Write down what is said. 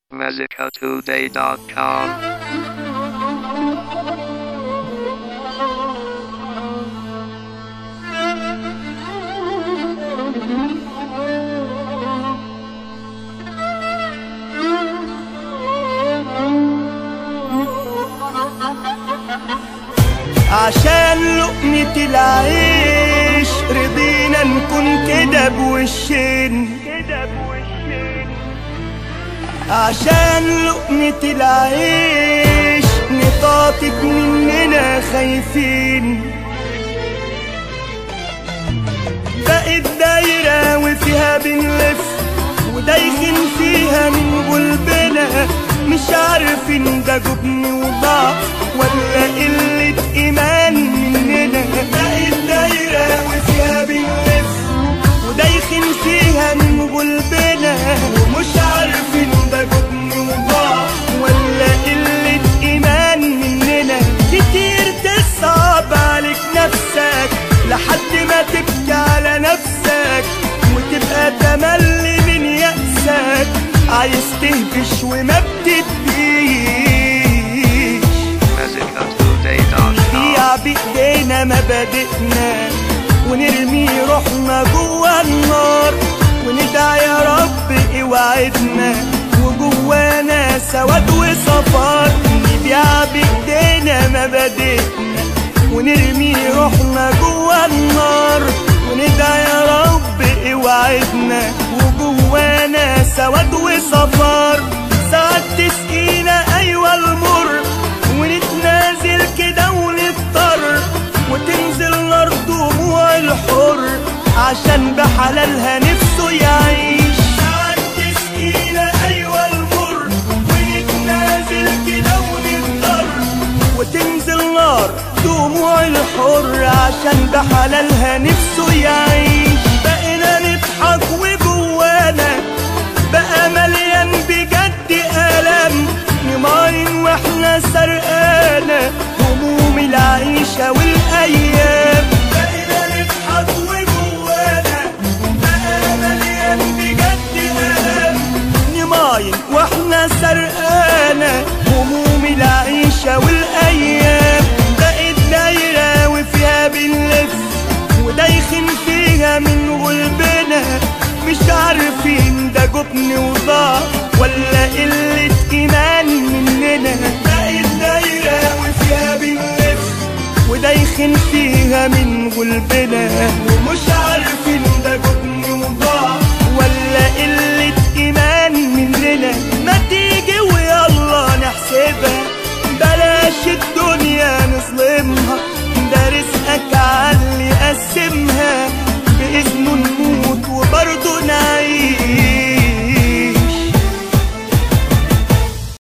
musicatoday.com. عشان لقمة العيش رضينا نكون كده بوشين عشان لقمة العيش نطاطب مننا خايفين بقت دايرة وفيها بنلف ودايخين فيها من قلبنا مش عارفين ده جبن وضعف ولا قلة إيمان مننا بقت دايرة وفيها بنلف ودايخين فيها من قلبنا ومش عارفين ده جبن وضعف ولا قلة إيمان مننا كتير تصعب عليك نفسك لحد ما تبكي على نفسك وتبقى تملي من يأسك عايز تهبش وما بتديش musicatoday.com. نضيع بايدينا مبادئنا ونرمي روحنا جوا النار وندعي يا رب اوعدنا وجوانا سواد وصفار نبيع بايدينا مبادئنا ونرمي روحنا جوا النار وندعي يا رب اوعدنا وجوانا سواد وصفار ساعات تسقينا ايوه المر ونتنازل كده ونضطر وتنزل نار دموع الحر عشان بحلالها نفسه يعيش ساعات تسقينا ايوه المر ونتنازل كده ونضطر وتنزل نار دموع الحر عشان بحلالها نفسه يعيش بقينا نضحك وجوانا بقى مليان بجد ألم نماين واحنا سرقانة هموم العيشة والأيام بقينا نضحك وجوانا بقى مليان بجد ألم نماين واحنا سرقانة هموم العيشة والأيام بقت دايرة وفيها بنلف ودايخين فيها من غلبنا مش عارفين ده جبن وضعف ولا قلة إيمان مننا بقت دايرة وفيها بنلف ودايخين فيها من غلبنا ومش